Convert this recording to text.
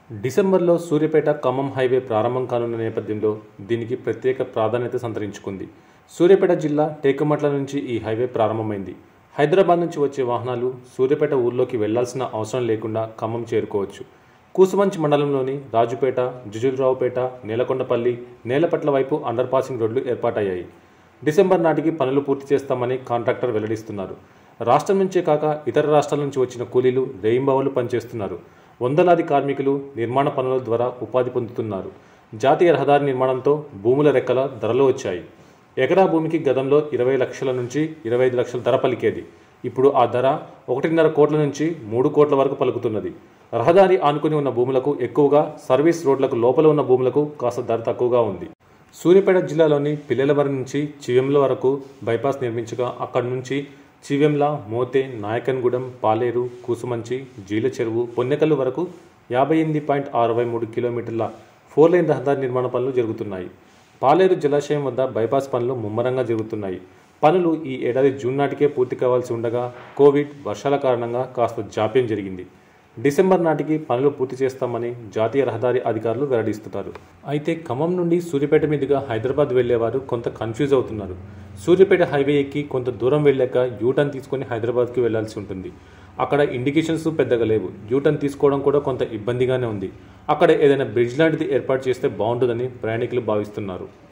డిసెంబర్లో సూర్యాపేట ఖమ్మం హైవే ప్రారంభం కానున్న నేపథ్యంలో దీనికి ప్రత్యేక ప్రాధాన్యత సంతరించుకుంది సూర్యాపేట జిల్లా టేకుమట్ల నుంచి ఈ హైవే ప్రారంభమైంది హైదరాబాద్ నుంచి వచ్చే వాహనాలు సూర్యాపేట ఊర్లోకి వెళ్లాల్సిన అవసరం లేకుండా ఖమ్మం చేరుకోవచ్చు కూసుమంచి మండలంలోని రాజుపేట జుజులరావుపేట నేలకొండపల్లి నేలపట్ల వైపు అండర్ పాసింగ్ రోడ్లు ఏర్పాటయ్యాయి డిసెంబర్ నాటికి పనులు పూర్తి చేస్తామని కాంట్రాక్టర్ వెల్లడిస్తున్నారు రాష్ట్రం నుంచే కాక ఇతర రాష్ట్రాల నుంచి వచ్చిన కూలీలు రేయింబావులు పనిచేస్తున్నారు వందలాది కార్మికులు నిర్మాణ పనుల ద్వారా ఉపాధి పొందుతున్నారు జాతీయ రహదారి నిర్మాణంతో భూముల రెక్కల ధరలు వచ్చాయి ఎకరా భూమికి గతంలో ఇరవై లక్షల నుంచి ఇరవై ఐదు లక్షల ధర పలికేది ఇప్పుడు ఆ ధర ఒకటిన్నర కోట్ల నుంచి మూడు కోట్ల వరకు పలుకుతున్నది రహదారి ఆనుకుని ఉన్న భూములకు ఎక్కువగా సర్వీస్ రోడ్లకు లోపల ఉన్న భూములకు కాస్త ధర తక్కువగా ఉంది సూర్యాపేట జిల్లాలోని పిల్లలవరం నుంచి చివెంల వరకు బైపాస్ నిర్మించగా అక్కడి నుంచి చివెంల మోతే నాయకన్గూడెం పాలేరు కూసుమంచి జీల చెరువు పొన్నెకల్లు వరకు యాభై ఎనిమిది పాయింట్ అరవై మూడు కిలోమీటర్ల ఫోర్ లైన్ రహదారి నిర్మాణ పనులు జరుగుతున్నాయి పాలేరు జలాశయం వద్ద బైపాస్ పనులు ముమ్మరంగా జరుగుతున్నాయి పనులు ఈ ఏడాది జూన్ నాటికే పూర్తి కావాల్సి ఉండగా కోవిడ్ వర్షాల కారణంగా కాస్త జాప్యం జరిగింది డిసెంబర్ నాటికి పనులు పూర్తి చేస్తామని జాతీయ రహదారి అధికారులు వెల్లడిస్తున్నారు అయితే ఖమ్మం నుండి సూర్యాపేట మీదుగా హైదరాబాద్ వెళ్లేవారు కొంత కన్ఫ్యూజ్ అవుతున్నారు సూర్యాపేట హైవే ఎక్కి కొంత దూరం వెళ్ళాక యూటర్న్ తీసుకొని హైదరాబాద్కి వెళ్లాల్సి ఉంటుంది అక్కడ ఇండికేషన్స్ పెద్దగా లేవు యూటర్న్ తీసుకోవడం కూడా కొంత ఇబ్బందిగానే ఉంది అక్కడ ఏదైనా బ్రిడ్జ్ లాంటిది ఏర్పాటు చేస్తే బాగుంటుందని ప్రయాణికులు భావిస్తున్నారు